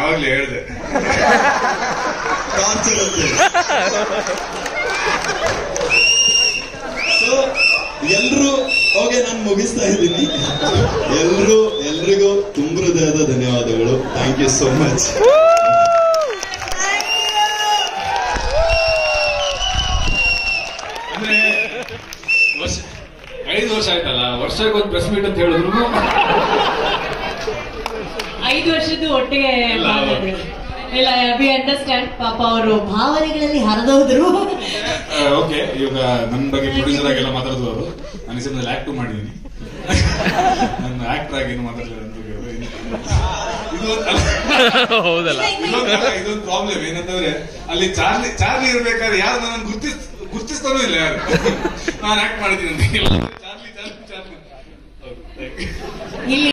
ಆವಾಗ್ಲೇ ಹೇಳಿದೆ ಟಾರ್ಚರ್ ಅಂತ ಸೊ ಎಲ್ರು ಓಕೆ ನಾನು ಮುಗಿಸ್ತಾ ಇದ್ದೀನಿ ಎಲ್ರು ಎಲ್ರಿಗೂ ತುಂಬ ಹೃದಯದ ಧನ್ಯವಾದಗಳು ಥ್ಯಾಂಕ್ ಯು ಸೋ ಮಚ್ ಅಂದ್ರೆ ವರ್ಷ ಐದು ವರ್ಷ ಆಯ್ತಲ್ಲ ವರ್ಷಕ್ಕೊಂದು ಪ್ರೆಸ್ ಮೀಟ್ ಅಂತ ಹೇಳಿದ್ರು ಐದು ವರ್ಷದ್ದು ಒಟ್ಟಿಗೆ ಇಲ್ಲ, ಮಾತಾಡಿದ್ರು. ಇಲ್ಲ ವಿ ಅಂಡರ್ಸ್ಟ್ಯಾಂಡ್ ಪಾಪ ಅವರು ಭಾವನೆಗಳಲ್ಲಿ ಹರಿದೋದ್ರು ಓಕೆ ಇವಾಗ ನನ್ನ ಬಗ್ಗೆ ಪ್ರೊಡ್ಯೂಸರ್ ಆಗೆಲ್ಲ ಮಾತಾಡಿದ್ರು ಅವರು ನಾನು ಈ ಸಿನಿಮಾದಲ್ಲಿ ಆಕ್ಟ್ ಮಾಡಿದ್ದೀನಿ ನನ್ನ ಆಕ್ಟರ್ ಆಗಿ ಏನು ಮಾತಾಡಲಿಲ್ಲ ಅಂತ ಹೇಳಿದ್ರೆ ಇದು ಒಂದು- ಹೌದಲ್ಲ ಇದೊಂದು ಅಲ್ಲ, ಇದೊಂದು ಪ್ರಾಬ್ಲಮ್ ಏನಂತಂದ್ರೆ ಅಲ್ಲಿ ಚಾರ್ಲಿ ಚಾರ್ಲಿ ಇರ್ಬೇಕಾದ್ರೆ ಯಾರು ನನ್ನ ಗುರ್ತಿಸ್ ಗುರ್ತಿಸ್ತಾನೂ ಇಲ್ಲ ಯಾರು ನಾನು ಆಕ್ಟ್ ಮಾಡಿದ್ದೀನಿ ಅಂತ